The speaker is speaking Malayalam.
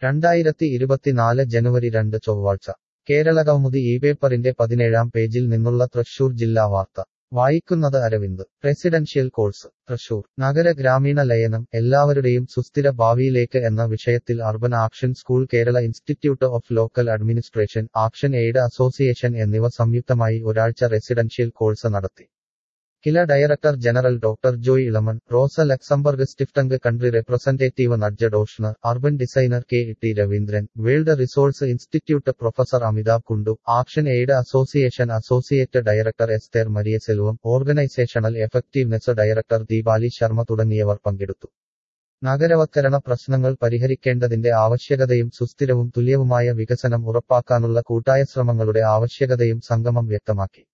രണ്ടായിരത്തി ഇരുപത്തിനാല് ജനുവരി രണ്ട് ചൊവ്വാഴ്ച കേരളകൗമുദി ഈ പേപ്പറിന്റെ പതിനേഴാം പേജിൽ നിന്നുള്ള തൃശൂർ ജില്ലാ വാർത്ത വായിക്കുന്നത് അരവിന്ദ് റെസിഡൻഷ്യൽ കോഴ്സ് തൃശൂർ നഗര ഗ്രാമീണ ലയനം എല്ലാവരുടെയും സുസ്ഥിര ഭാവിയിലേക്ക് എന്ന വിഷയത്തിൽ urban action school Kerala institute of local administration action aid association എന്നിവ സംയുക്തമായി ഒരാഴ്ച റെസിഡൻഷ്യൽ കോഴ്സ് നടത്തി KILA director general doctor Joy Elamon Rosa Luxemburg Stiftung country representative Nadja Doshner urban designer K T Raveendran world resource institute professor Amitabh Kundu action aid association associate director Esther Maria Selvam organisational effectiveness director Deepali Sharma തുടങ്ങിയവർ പങ്കെടുത്തു നഗരവത്കരണ പ്രശ്നങ്ങൾ പരിഹരിക്കേണ്ടതിന്റെ ആവശ്യകതയും സുസ്ഥിരവും തുല്യവുമായ വികസനം ഉറപ്പാക്കാനുള്ള കൂട്ടായ ശ്രമങ്ങളുടെ ആവശ്യകതയും സംഗമം വ്യക്തമാക്കി